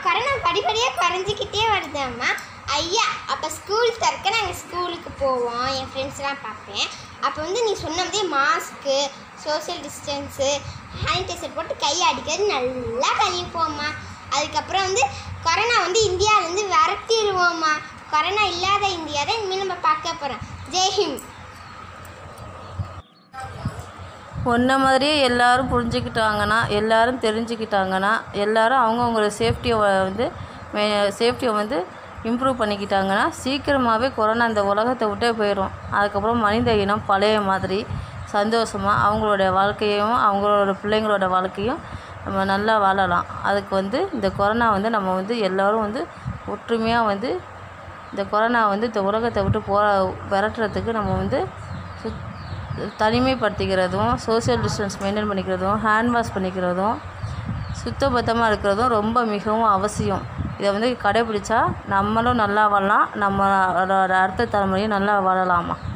corona படிப்படியாக குறைஞ்சிக்கிட்டே வருதாம்மா ஐயா அப்போ ஸ்கூல் திறக்க நாங்கள் ஸ்கூலுக்கு போவோம் என் ஃப்ரெண்ட்ஸ்லாம் பார்ப்பேன் அப்போ வந்து நீ சொன்ன மாதிரி மாஸ்க்கு சோஷியல் டிஸ்டன்ஸு சானிடைசர் போட்டு கையை அடிக்கிறது நல்லா கழிப்போம்மா அதுக்கப்புறம் வந்து கொரோனா வந்து இந்தியாவிலேருந்து விரட்டிடுவோம்மா கொரோனா இல்லாத இந்தியா தான் இனிமேல் நம்ம பார்க்க போகிறோம் ஜெய்ஹிந்த் ஒன்றை மாதிரியே எல்லாரும் புரிஞ்சுக்கிட்டாங்கன்னா எல்லாரும் தெரிஞ்சுக்கிட்டாங்கன்னா எல்லாரும் அவங்கவுங்களோட சேஃப்டியை வந்து சேஃப்டியை வந்து இம்ப்ரூவ் பண்ணிக்கிட்டாங்கன்னா சீக்கிரமாகவே கொரோனா இந்த உலகத்தை விட்டே போயிடும் அதுக்கப்புறம் மனித இனம் பழைய மாதிரி சந்தோஷமாக அவங்களோட வாழ்க்கையும் அவங்களோட பிள்ளைங்களோட வாழ்க்கையும் நம்ம நல்லா வாழலாம் அதுக்கு வந்து இந்த கொரோனா வந்து நம்ம வந்து எல்லோரும் வந்து ஒற்றுமையாக வந்து இந்த கொரோனா வந்து இந்த உலகத்தை விட்டு போகிற விரட்டுறதுக்கு நம்ம வந்து சுத் தனிமைப்படுத்திக்கிறதும் சோஷியல் டிஸ்டன்ஸ் மெயின்டைன் பண்ணிக்கிறதும் ஹேண்ட் வாஷ் பண்ணிக்கிறதும் சுத்தபத்தமாக இருக்கிறதும் ரொம்ப மிகவும் அவசியம் இதை வந்து கடைப்பிடிச்சா நம்மளும் நல்லா வாழலாம் நம்மளோட அடுத்த தலைமுறையும் நல்லா வாழலாமா